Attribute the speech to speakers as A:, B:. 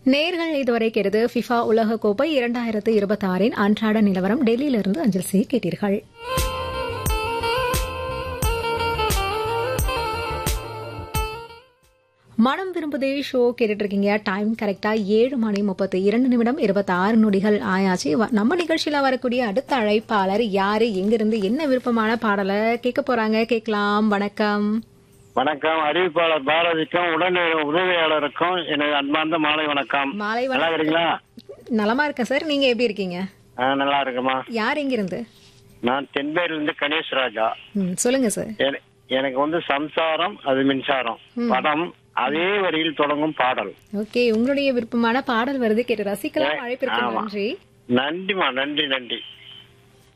A: நேர்கள் இதுவரை கேட்டது ஃபிஃபா உலக கோப்பை இரண்டாயிரத்து இருபத்தாறின் அன்றாட நிலவரம் டெல்லியிலிருந்து அஞ்சல் சி கேட்டீர்கள் மனம் விரும்புதே ஷோ கேட்டுட்டு இருக்கீங்க டைம் கரெக்டா ஏழு மணி முப்பத்தி இரண்டு நிமிடம் இருபத்தி ஆறு நொடிகள் ஆயாச்சு வ- நம்ம நிகழ்ச்சியில வரக்கூடிய அடுத்த அழைப்பாளர் யாரு எங்கிருந்து என்ன விருப்பமான பாடலை கேட்க போறாங்க கேட்கலாம் வணக்கம்
B: வணக்கம் அறிவிப்பாளர் பாரதிக்கும் உடன் உதவியாளருக்கும் எனது அன்பார்ந்த மாலை வணக்கம்
A: மாலை
B: நல்லா
A: வணக்கம்
B: இருக்கீங்களா
A: நலமா இருக்கேன் சார் நீங்க எப்படி இருக்கீங்க
B: ஆ, நல்லா இருக்குமா
A: யார் எங்கிருந்து
B: நான் தென்பேர்ல இருந்து கணேஷ் ராஜா
A: ம், சொல்லுங்க சார்
B: என- எனக்கு வந்து சம்சாரம் அது மின்சாரம் படம் அதே வரியில் தொடங்கும் பாடல்
A: ஓகே உங்களுடைய விருப்பமான பாடல் வருது கேட்டு ரசிக்கலாம் அழைப்பிற்கு
B: ஆமா.
A: நன்றி
B: நன்றிமா நன்றி நன்றி